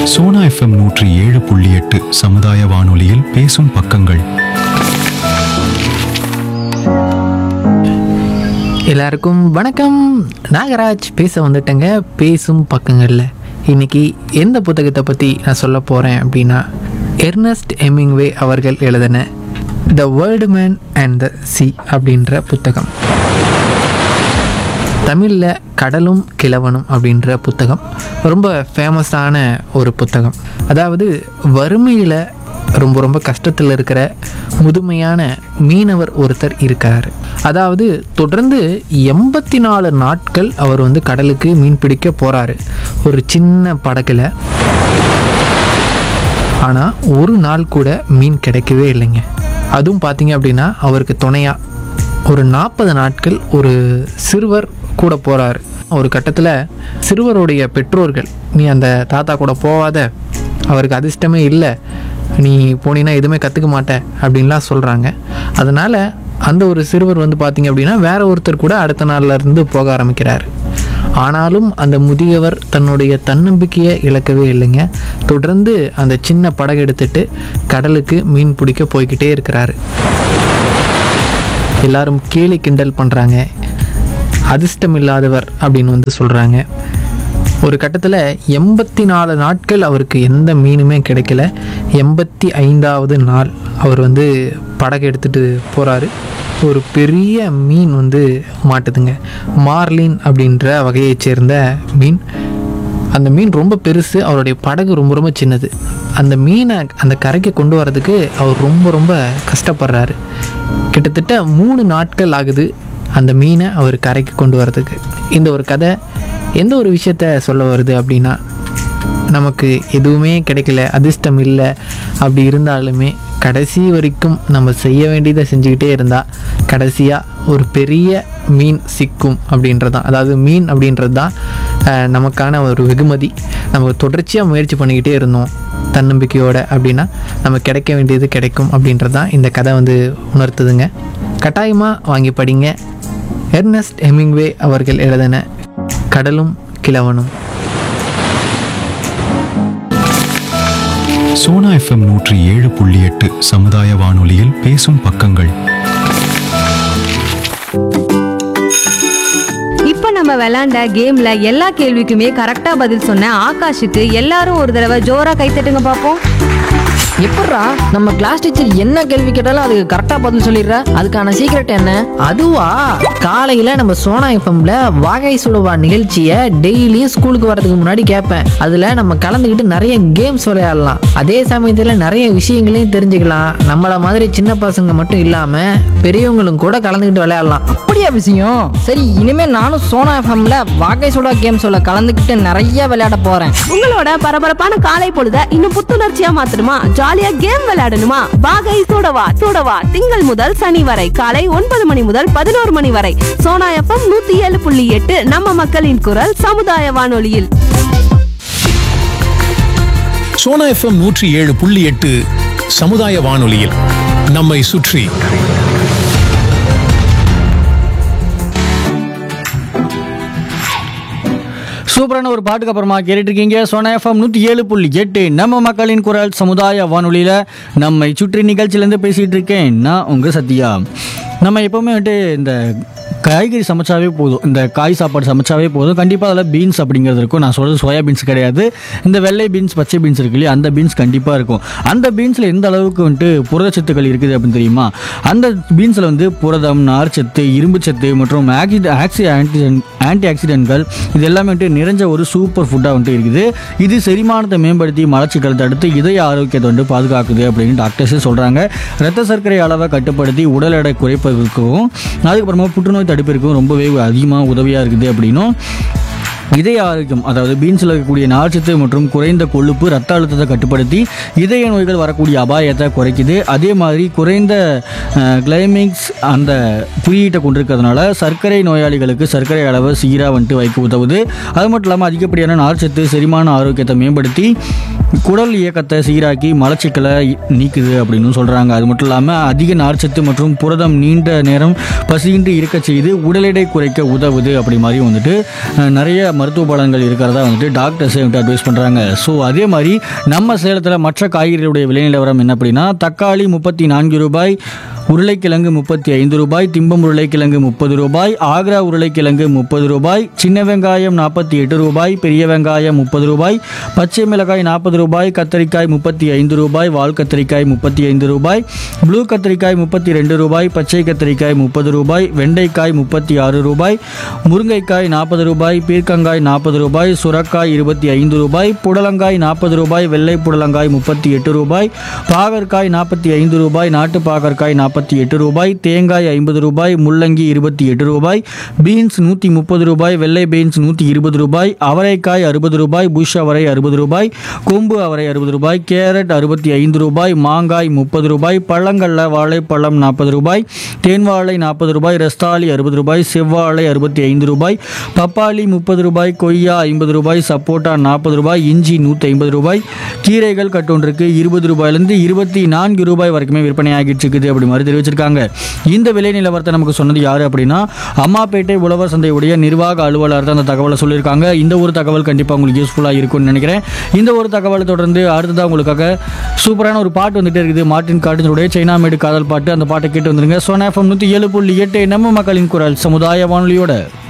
Sona FM நூற்றி ஏழு புள்ளி எட்டு சமுதாய வானொலியில் பேசும் பக்கங்கள் எல்லாருக்கும் வணக்கம் நாகராஜ் பேச வந்துட்டேங்க பேசும் பக்கங்களில் இன்னைக்கு எந்த புத்தகத்தை பற்றி நான் சொல்ல போகிறேன் அப்படின்னா எர்னஸ்ட் எமிங்வே அவர்கள் எழுதின the old man and the sea அப்படின்ற புத்தகம் தமிழில் கடலும் கிழவனும் அப்படின்ற புத்தகம் ரொம்ப ஃபேமஸான ஒரு புத்தகம் அதாவது வறுமையில் ரொம்ப ரொம்ப கஷ்டத்தில் இருக்கிற முதுமையான மீனவர் ஒருத்தர் இருக்கார் அதாவது தொடர்ந்து எண்பத்தி நாலு நாட்கள் அவர் வந்து கடலுக்கு மீன் பிடிக்க போகிறாரு ஒரு சின்ன படகுல ஆனால் ஒரு நாள் கூட மீன் கிடைக்கவே இல்லைங்க அதுவும் பார்த்தீங்க அப்படின்னா அவருக்கு துணையாக ஒரு நாற்பது நாட்கள் ஒரு சிறுவர் கூட போகிறாரு ஒரு கட்டத்தில் சிறுவருடைய பெற்றோர்கள் நீ அந்த தாத்தா கூட போகாத அவருக்கு அதிர்ஷ்டமே இல்லை நீ போனீன்னா எதுவுமே கற்றுக்க மாட்ட அப்படின்லாம் சொல்கிறாங்க அதனால் அந்த ஒரு சிறுவர் வந்து பார்த்தீங்க அப்படின்னா வேற ஒருத்தர் கூட அடுத்த நாள்ல இருந்து போக ஆரம்பிக்கிறார் ஆனாலும் அந்த முதியவர் தன்னுடைய தன்னம்பிக்கையை இழக்கவே இல்லைங்க தொடர்ந்து அந்த சின்ன படகு எடுத்துட்டு கடலுக்கு மீன் பிடிக்க போய்கிட்டே இருக்கிறாரு எல்லாரும் கேலி கிண்டல் பண்ணுறாங்க அதிர்ஷ்டம் இல்லாதவர் அப்படின்னு வந்து சொல்கிறாங்க ஒரு கட்டத்தில் எண்பத்தி நாலு நாட்கள் அவருக்கு எந்த மீனுமே கிடைக்கல எண்பத்தி ஐந்தாவது நாள் அவர் வந்து படகு எடுத்துகிட்டு போகிறாரு ஒரு பெரிய மீன் வந்து மாட்டுதுங்க மார்லின் அப்படின்ற வகையைச் சேர்ந்த மீன் அந்த மீன் ரொம்ப பெருசு அவருடைய படகு ரொம்ப ரொம்ப சின்னது அந்த மீனை அந்த கரைக்கு கொண்டு வரதுக்கு அவர் ரொம்ப ரொம்ப கஷ்டப்படுறாரு கிட்டத்தட்ட மூணு நாட்கள் ஆகுது அந்த மீனை அவர் கரைக்கு கொண்டு வரதுக்கு இந்த ஒரு கதை எந்த ஒரு விஷயத்த சொல்ல வருது அப்படின்னா நமக்கு எதுவுமே கிடைக்கல அதிர்ஷ்டம் இல்லை அப்படி இருந்தாலுமே கடைசி வரைக்கும் நம்ம செய்ய வேண்டியதை செஞ்சுக்கிட்டே இருந்தால் கடைசியாக ஒரு பெரிய மீன் சிக்கும் அப்படின்றதான் அதாவது மீன் அப்படின்றது தான் அஹ், நமக்கான ஒரு வெகுமதி நம்ம தொடர்ச்சியாக முயற்சி பண்ணிக்கிட்டே இருந்தோம் தன்னம்பிக்கையோட அப்படின்னா நம்ம கிடைக்க வேண்டியது கிடைக்கும் அப்படின்றது தான் இந்த கதை வந்து உணர்த்துதுங்க கட்டாயமாக வாங்கி படிங்க எர்னஸ்ட் ஹெமிங்வே அவர்கள் எழுதின கடலும் கிழவனும் சோனா எஃப்எம் நூற்றி ஏழு புள்ளி எட்டு சமுதாய வானொலியில் பேசும் பக்கங்கள் இப்போ நம்ம விளையாண்ட கேம்ல எல்லா கேள்விக்குமே கரெக்டா பதில் சொன்ன ஆகாஷுக்கு எல்லாரும் ஒரு தடவை ஜோரா கைத்தட்டுங்க பாப்போம் எப்பட்றா நம்ம கிளாஸ் டீச்சர் என்ன கேள்வி கேட்டாலும் அதுக்கு கரெக்டா பதில் சொல்லிடுற அதுக்கான சீக்ரெட் என்ன அதுவா காலையில் நம்ம சோனா எஃப்எம்ல வாகை சுடுவா நிகழ்ச்சியை டெய்லியும் ஸ்கூலுக்கு வரதுக்கு முன்னாடி கேட்பேன் அதில் நம்ம கலந்துக்கிட்டு நிறைய கேம்ஸ் விளையாடலாம் அதே சமயத்தில் நிறைய விஷயங்களையும் தெரிஞ்சுக்கலாம் நம்மளை மாதிரி சின்ன பசங்க மட்டும் இல்லாமல் பெரியவங்களும் கூட கலந்துக்கிட்டு விளையாடலாம் அப்படியா விஷயம் சரி இனிமே நானும் சோனா எஃப்எம்ல வாகை சுடா கேம் சொல்ல கலந்துக்கிட்டு நிறைய விளையாட போறேன் உங்களோட பரபரப்பான காலை பொழுத இன்னும் புத்துணர்ச்சியா மாத்தணுமா ஜாலியா கேம் விளையாடணுமா வாகை சூடவா சூடவா திங்கள் முதல் சனி வரை காலை ஒன்பது மணி முதல் பதினோரு மணி வரை சோனா எஃப்எம் நூத்தி ஏழு புள்ளி எட்டு நம்ம மக்களின் குரல் சமுதாய வானொலியில் சோனா எஃப்எம் நூற்றி ஏழு புள்ளி எட்டு சமுதாய வானொலியில் நம்மை சுற்றி சூப்பரான ஒரு பாட்டுக்கு அப்புறமா கேட்டுட்டு இருக்கீங்க சோனா எஃப்எம் நூற்றி ஏழு புள்ளி எட்டு நம்ம மக்களின் குரல் சமுதாய வானொலியில் நம்மை சுற்றி நிகழ்ச்சியிலேருந்து பேசிகிட்டு இருக்கேன் நான் உங்கள் சத்யா நம்ம எப்போவுமே வந்துட்டு இந்த காய்கறி சமைச்சாவே போதும் இந்த காய் சாப்பாடு சமைச்சாவே போதும் கண்டிப்பாக அதில் பீன்ஸ் அப்படிங்கிறது இருக்கும் நான் சொல்கிறது சோயா பீன்ஸ் கிடையாது இந்த வெள்ளை பீன்ஸ் பச்சை பீன்ஸ் இருக்கு இல்லையா அந்த பீன்ஸ் கண்டிப்பாக இருக்கும் அந்த பீன்ஸில் எந்த அளவுக்கு வந்துட்டு புரதச்சத்துக்கள் இருக்குது அப்படின்னு தெரியுமா அந்த பீன்ஸில் வந்து புரதம் நார்ச்சத்து இரும்புச்சத்து மற்றும் ஆக்சி ஆக்சி ஆன்டி ஆன்டி ஆக்சிடென்ட்கள் இது எல்லாமே வந்துட்டு நிறைஞ்ச ஒரு சூப்பர் ஃபுட்டாக வந்துட்டு இருக்குது இது செரிமானத்தை மேம்படுத்தி மலச்சிக்கல் தடுத்து இதய ஆரோக்கியத்தை வந்து பாதுகாக்குது அப்படின்னு டாக்டர்ஸே சொல்கிறாங்க ரத்த சர்க்கரை அளவை கட்டுப்படுத்தி உடல் எடை குறைப்பதற்கும் அதுக்கப்புறமா புற்றுநோய் தடுப்பிற்கும் ரொம்பவே அதிகமாக உதவியாக இருக்குது அப்படின்னும் இதய ஆரோக்கியம் அதாவது பீன்ஸில் இருக்கக்கூடிய நார்ச்சத்து மற்றும் குறைந்த கொழுப்பு ரத்த அழுத்தத்தை கட்டுப்படுத்தி இதய நோய்கள் வரக்கூடிய அபாயத்தை குறைக்குது அதே மாதிரி குறைந்த கிளைமிக்ஸ் அந்த குறியீட்டை கொண்டிருக்கிறதுனால சர்க்கரை நோயாளிகளுக்கு சர்க்கரை அளவை சீராக வந்துட்டு வைக்க உதவுது அது மட்டும் இல்லாமல் அதிகப்படியான நார்ச்சத்து செரிமான ஆரோக்கியத்தை மேம்படுத்தி குடல் இயக்கத்தை சீராக்கி மலச்சிக்கலை நீக்குது அப்படின்னு சொல்கிறாங்க அது மட்டும் இல்லாமல் அதிக நார்ச்சத்து மற்றும் புரதம் நீண்ட நேரம் பசியின்றி இருக்க செய்து உடல் எடை குறைக்க உதவுது அப்படி மாதிரி வந்துட்டு அஹ், நிறைய மருத்துவ பலன்கள் இருக்கிறதா வந்துட்டு டாக்டர்ஸே வந்துட்டு அட்வைஸ் பண்ணுறாங்க ஸோ அதே மாதிரி நம்ம சேலத்தில் மற்ற காய்கறிகளுடைய விலை நிலவரம் என்ன அப்படின்னா தக்காளி முப்பத்தி நான்கு ரூபாய் உருளைக்கிழங்கு முப்பத்தி ஐந்து ரூபாய் திம்பம் உருளைக்கிழங்கு முப்பது ரூபாய் ஆக்ரா உருளைக்கிழங்கு முப்பது ரூபாய் சின்ன வெங்காயம் நாற்பத்தி எட்டு ரூபாய் பெரிய வெங்காயம் முப்பது ரூபாய் பச்சை மிளகாய் நாற்பது ரூபாய் கத்தரிக்காய் முப்பத்தி ஐந்து ரூபாய் வால் கத்தரிக்காய் முப்பத்தி ஐந்து ரூபாய் ப்ளூ கத்தரிக்காய் முப்பத்தி ரெண்டு ரூபாய் பச்சை கத்தரிக்காய் முப்பது ரூபாய் வெண்டைக்காய் முப்பத்தி ஆறு ரூபாய் முருங்கைக்காய் நாற்பது ரூபாய் பீர்க்கங்காய் நாற்பது ரூபாய் சுரக்காய் இருபத்தி ஐந்து ரூபாய் புடலங்காய் நாற்பது ரூபாய் வெள்ளை புடலங்காய் முப்பத்தி எட்டு ரூபாய் பாகற்காய் நாற்பத்தி ஐந்து ரூபாய் நாட்டு பாகற்காய் நாற்பத்தி எட்டு ரூபாய் தேங்காய் ஐம்பது ரூபாய் முள்ளங்கி இருபத்தி எட்டு ரூபாய் பீன்ஸ் நூற்றி முப்பது ரூபாய் வெள்ளை பீன்ஸ் நூற்றி இருபது ரூபாய் அவரைக்காய் அறுபது ரூபாய் புஷ் அவரை அறுபது ரூபாய் கொம்பு அவரை அறுபது ரூபாய் கேரட் அறுபத்தி ஐந்து ரூபாய் மாங்காய் முப்பது ரூபாய் பழங்கள்ல வாழைப்பழம் நாற்பது ரூபாய் தேன்வாழை நாற்பது ரூபாய் ரஸ்தாலி அறுபது ரூபாய் செவ்வாழை அறுபத்தி ஐந்து ரூபாய் பப்பாளி முப்பது ரூபாய் கொய்யா ஐம்பது ரூபாய் சப்போட்டா நாற்பது ரூபாய் இஞ்சி நூற்றி ஐம்பது ரூபாய் கீரைகள் கட்டொன்றுக்கு இருபது ரூபாயிலிருந்து இருபத்தி நான்கு ரூபாய் வரைக்குமே விற்பனை ஆகிட்டு இருக்குது அப்படி மாதிரி தெரிவிச்சிருக்காங்க இந்த விலை நிலவரத்தை நமக்கு சொன்னது யாரு அப்படின்னா அம்மாப்பேட்டை உழவர் சந்தையுடைய நிர்வாக அலுவலர் தான் அந்த தகவலை சொல்லியிருக்காங்க இந்த ஒரு தகவல் கண்டிப்பாக உங்களுக்கு யூஸ்ஃபுல்லாக இருக்கும்னு நினைக்கிறேன் இந்த ஒரு தகவலை தொடர்ந்து அடுத்ததாக உங்களுக்காக சூப்பரான ஒரு பாட்டு வந்துட்டே இருக்குது மார்ட்டின் காட்டினுடைய சைனா மேடு காதல் பாட்டு அந்த பாட்டை கேட்டு வந்துருங்க சோனா எஃப்எம் நூற்றி ஏழு புள்ளி எட்டு நம்ம மக்களின் குரல் சமுதாய வானொலியோட